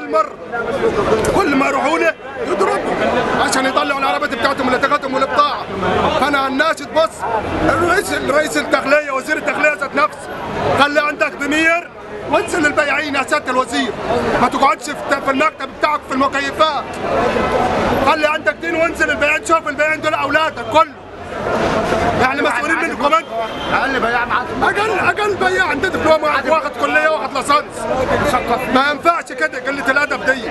اول مره كل ما يروحوا له يضربوا عشان يطلعوا العربيات بتاعتهم اللي تاخدهم والبضاعه فانا الناشد بص الرئيس رئيس الداخليه وزير الداخليه ذات نفسه خلي عندك ضمير وانزل البياعين يا سياده الوزير ما تقعدش في في المكتب بتاعك في المكيفات خلي عندك دين وانزل البياعين شوف البياعين دول اولادك كله يعني مسؤولين منكم انتوا اقل بياع معاك اقل اقل بياع انت تبقى واحد واخد كليه واخد لصنص ما ينفعش كده قله الادب دي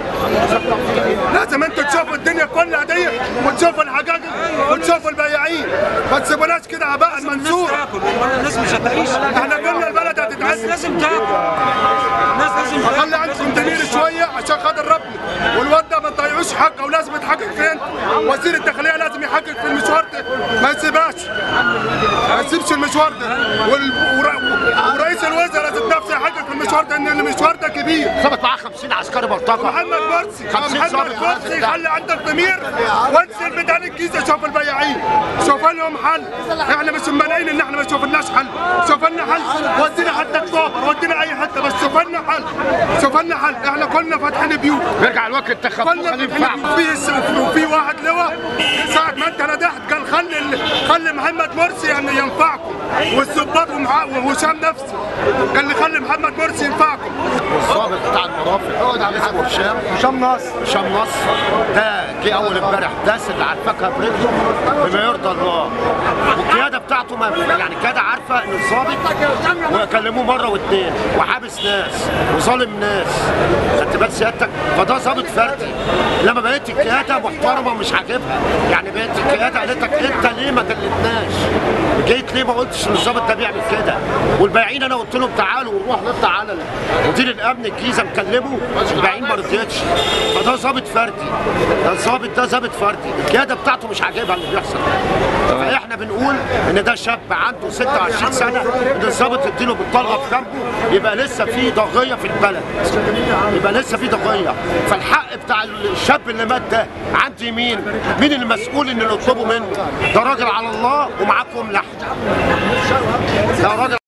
لازم انتوا تشوفوا الدنيا كلها دي وتشوفوا الحقائق وتشوفوا البياعين ما تسيبوناش كده هباء منثور تاكل والله الناس مش هتعيش احنا قلنا البلد الناس هتتعزل لازم تاكل الناس لازم تاكل خلي عندكم دليل شويه عشان خاطر ربنا والواد ده ما تضيعوش حقه ولازم يتحقق فين وزير الداخليه لازم يحقق في المشوار ده ما يسيبهاش ما يسيبش المشوار ده وال- ورا- ورئيس الوزراء ذات نفسه يحقق في المشوار ده ان المشوار ده كبير ثبت معاه 50 عسكري بلطجه محمد مرسي 50 محمد ظابط مرسي خلي عندك ضمير وانزل ميدان الجيزه شوف البياعين شوف لهم حل احنا مش ملاقيين ان احنا ما شوفناش حل شوف لنا حل ودينا حتى الطابر ودينا اي حته بس شوف لنا حل شوف لنا حل احنا كلنا فاتحين بيوت بيرجع الوقت التخفف كلنا فاتحين في في واحد لواء ساعة ما انت ندحت قال خلي ال- خلي محمد مرسي يعني ينفعكم والظباط ومعاه وهشام نفسه قال لي خلي محمد مرسي ينفعكم الضابط بتاع المرافق اسمه هشام هشام نصر هشام نصر ده جه اول امبارح داس اللي على الفاكهه برجله بما يرضى الله والقياده بتاعته ما يعني القياده عارفه ان الضابط وكلموه مره واثنين وحابس ناس وظالم ناس خدت بال سيادتك فده ضابط فردي لما بقيت القياده محترمه ومش عاجبها يعني بقيت القياده قالت لك انت ليه ما جلدناش جيت ليه ما قلتش ان الضابط ده بيعمل كده والبايعين انا قلت لهم تعالوا ونروح نطلع على مدير الامن الجيزه مكلمه البايعين ما رضيتش فده ضابط فردي ده الضابط ده ضابط فردي القياده بتاعته مش عاجبها اللي بيحصل فاحنا بنقول ان ده شاب عنده 26 سنه ان الضابط يديله بالطلقه في جنبه يبقى لسه في ضغيه في البلد يبقى لسه في ضغيه فالحق بتاع الشاب اللي مات ده عندي مين؟ مين المسؤول ان نطلبه منه؟ ده راجل على الله ومعاكم لحم ده راجل